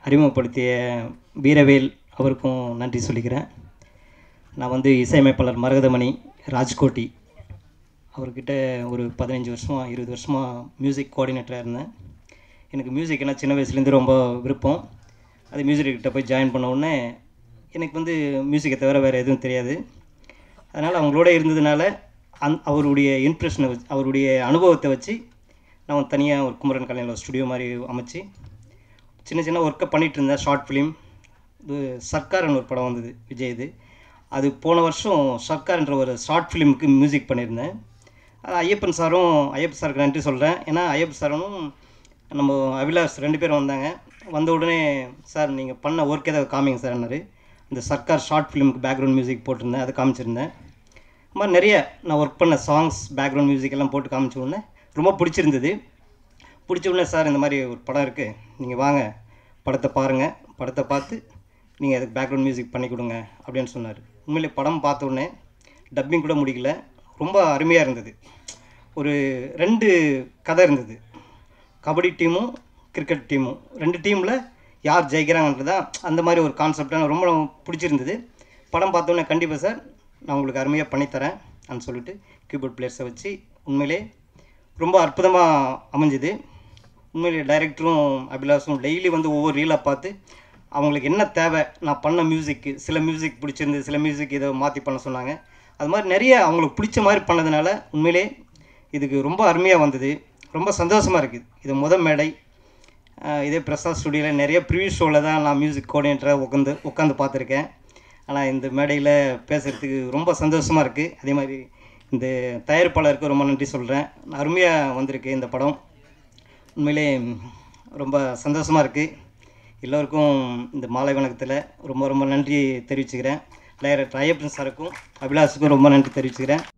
அறிமுகப்படுத்திய வீரவேல் அவருக்கும் நன்றி சொல்லிக்கிறேன் நான் வந்து இசையமைப்பாளர் மரகதமணி ராஜ்கோட்டி அவர்கிட்ட ஒரு பதினஞ்சு வருஷமாக இருபது வருஷமாக மியூசிக் கோஆர்டினேட்டராக இருந்தேன் எனக்கு மியூசிக்னா சின்ன வயசுலேருந்து ரொம்ப விருப்பம் அது மியூசிக் கிட்ட போய் ஜாயின் பண்ண உடனே எனக்கு வந்து மியூசிக்கை தவிர வேறு எதுவும் தெரியாது அதனால் அவங்களோட இருந்ததுனால அந் அவருடைய இம்ப்ரெஷனை வச்சு அவருடைய அனுபவத்தை வச்சு நான் தனியாக ஒரு குமரன் கலைஞர் ஸ்டுடியோ மாதிரி அமைச்சு சின்ன சின்ன ஒர்க்கை பண்ணிகிட்டு இருந்தேன் ஷார்ட் ஃபிலிம் இது சர்க்கார்னு ஒரு படம் வந்தது விஜய் இது அது போன வருஷம் சர்க்கார்ன்ற ஒரு ஷார்ட் ஃபிலிமுக்கு மியூசிக் பண்ணியிருந்தேன் அது ஐயப்பன் சாரும் ஐயப்பன் சாருக்கு நன்றி சொல்கிறேன் ஏன்னா ஐயப்பன் சாரும் நம்ம அபிலாஷ் ரெண்டு பேரும் வந்தாங்க வந்த உடனே சார் நீங்கள் பண்ண ஒர்க் ஏதாவது காமிங்க சார்னாரு இந்த சர்க்கார் ஷார்ட் ஃபிலிமுக்கு பேக்ரவுண்ட் மியூசிக் போட்டிருந்தேன் அதை காமிச்சிருந்தேன் இந்த மாதிரி நிறைய நான் ஒர்க் பண்ண சாங்ஸ் பேக்ரவுண்ட் மியூசிக் எல்லாம் போட்டு காமிச்ச உடனே ரொம்ப பிடிச்சிருந்தது பிடிச்ச உடனே சார் இந்த மாதிரி ஒரு படம் இருக்குது நீங்கள் வாங்க படத்தை பாருங்கள் படத்தை பார்த்து நீங்கள் அதுக்கு பேக்ரவுண்ட் மியூசிக் பண்ணி கொடுங்க அப்படின்னு சொன்னார் உண்மையிலே படம் பார்த்த உடனே டப்பிங் கூட முடிக்கல ரொம்ப அருமையாக இருந்தது ஒரு ரெண்டு கதை இருந்தது கபடி டீமும் கிரிக்கெட் டீமும் ரெண்டு டீமில் யார் ஜெயிக்கிறாங்கன்றது தான் அந்த மாதிரி ஒரு கான்செப்டாக ரொம்ப பிடிச்சிருந்தது படம் பார்த்தோன்னே கண்டிப்பாக சார் நான் உங்களுக்கு அருமையாக பண்ணித்தரேன் அப்படின்னு சொல்லிட்டு கீபோர்ட் பிளேயர்ஸை வச்சு உண்மையிலே ரொம்ப அற்புதமாக அமைஞ்சுது உண்மையிலே டைரக்டரும் அபிலாஷும் டெய்லி வந்து ஒவ்வொரு ரீலாக பார்த்து அவங்களுக்கு என்ன தேவை நான் பண்ண மியூசிக்கு சில மியூசிக் பிடிச்சிருந்து சில மியூசிக் இதை மாற்றி பண்ண சொன்னாங்க அது மாதிரி நிறைய அவங்களுக்கு பிடிச்ச மாதிரி பண்ணதுனால உண்மையிலே இதுக்கு ரொம்ப அருமையாக வந்தது ரொம்ப சந்தோஷமாக இருக்குது இது முத மேடை ஆஹ் இதே பிரசாத் ஸ்டுடியோவில் நிறைய ப்ரிவியூ ஷோவில் தான் நான் மியூசிக் கோஆர்டினேட்டராக உட்காந்து உட்காந்து பார்த்துருக்கேன் ஆனால் இந்த மேடையில் பேசுகிறதுக்கு ரொம்ப சந்தோஷமாக இருக்குது அதே மாதிரி இந்த தயாரிப்பாளருக்கு ரொம்ப நன்றி சொல்கிறேன் அருமையாக வந்திருக்கு இந்த படம் உண்மையிலே ரொம்ப சந்தோஷமாக இருக்குது எல்லோருக்கும் இந்த மாலை வணக்கத்தில் ரொம்ப ரொம்ப நன்றி தெரிவிச்சுக்கிறேன் டைரக்டர் ஐயப்பன் சாருக்கும் அபிலாஷுக்கும் ரொம்ப நன்றி தெரிவிச்சுக்கிறேன்